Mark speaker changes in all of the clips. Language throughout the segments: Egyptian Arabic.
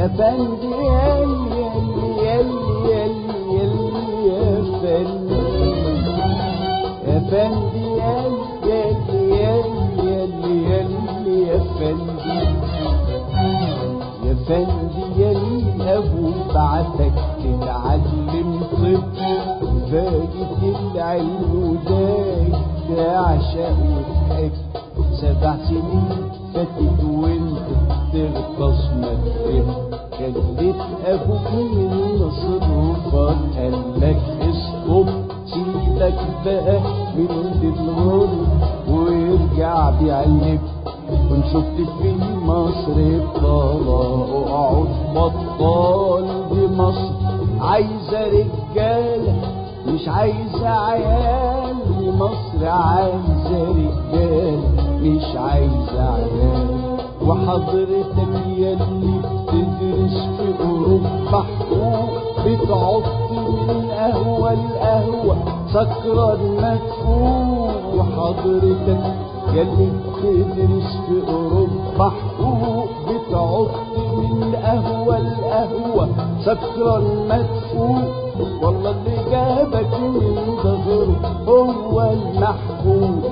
Speaker 1: يا فندي يلي يلي يلي يلي يا فندي يا فندي يلي يلي يلي يلي يا فندي يا فندي يلي ابو بعتك تتعلم طب فايت العلم وزايد تعشق وتحب سبع سنين فاتت وانت تغطس مكتب كدت ابوك من مصروفك قالك اسقط سيبك بقى من الغرب ويرجع بيعلم وان شفت في مصر الطلاق اقعد بطال دي مصر عايزه رجاله مش عايزه عيال دي مصر عايزه رجاله مش عايزه عيال وحضرتك يلي بتدرس في اوروبا حقوق بتعط من قهوه لقهوه سكران مدفوع وحضرتك يلي بتدرس في اوروبا حقوق بتعط من قهوه لقهوه سكران مدفوع والله اللي جابك من ظهره هو المحبوب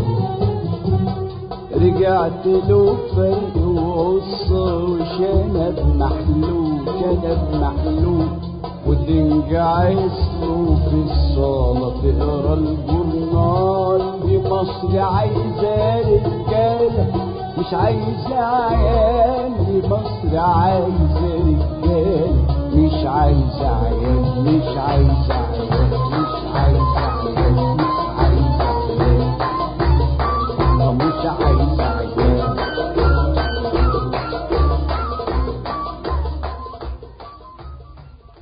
Speaker 1: رجعت له فرق وقصة وشنب محلول شنب محلول وتنجعس له في الصالة تقرا الجورنال دي مصر عايزة رجالة مش عايزة عيال دي مصر عايزة رجالة مش عايزة عيال مش عايزة عيال